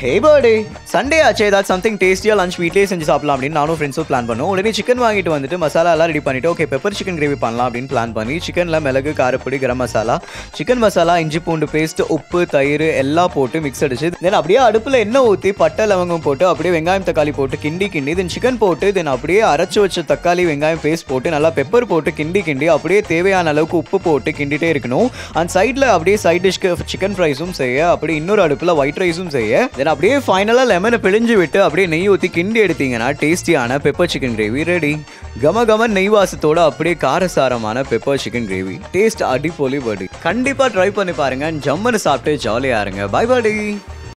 ஹே birthday Sunday ஆச்சு ஏதாவது something டேஸ்டியாக லஞ்ச் வீட்லேயே செஞ்சு சாப்பிடலாம் அப்படின்னு நானும் ஃப்ரெண்ட்ஸும் பிளான் பண்ணோம் உடனே சிக்கன் வாங்கிட்டு வந்துட்டு மசாலா எல்லாம் ரெடி பண்ணிட்டு ஓகே பெப்பர் சிக்கன் கிரேவி பண்ணலாம் அப்படின்னு பிளான் பண்ணி சிக்கனில் மிளகு காரப்பொடி கரம் மசாலா சிக்கன் மசாலா இஞ்சி பூண்டு பேஸ்ட் உப்பு தயிர் எல்லாம் போட்டு மிக்ஸ் அடிச்சு தென் அப்படியே அடுப்பில் எண்ணெய் ஊற்றி பட்டை லவங்கம் போட்டு அப்படியே வெங்காயம் தக்காளி போட்டு கிண்டி கிண்டி தென் சிக்கன் போட்டு தென் அப்படியே அரைச்சு வச்ச தக்காளி வெங்காயம் பேஸ்ட் போட்டு நல்லா பெப்பர் போட்டு கிண்டி கிண்டி அப்படியே தேவையான அளவுக்கு உப்பு போட்டு கிண்டிட்டே இருக்கணும் அந்த சைடில் அப்படியே சைட் டிஷ்க்கு சிக்கன் ஃப்ரைஸும் செய்ய அப்படியே இன்னொரு அடுப்பில் ஒயிட் ரைஸும் செய்ய தென் அப்படியே ஃபைனலாக லெமனை பிழிஞ்சு விட்டு அப்படியே நெய் ஊற்றி கிண்டி எடுத்தீங்கன்னா டேஸ்டியான பெப்பர் சிக்கன் கிரேவி ரெடி கம கம நெய் வாசத்தோட அப்படியே காரசாரமான பெப்பர் சிக்கன் கிரேவி டேஸ்ட் அடிப்பொலி படி கண்டிப்பாக ட்ரை பண்ணி பாருங்க ஜம்முன்னு சாப்பிட்டு ஜாலியாக இருங்க பை பாடி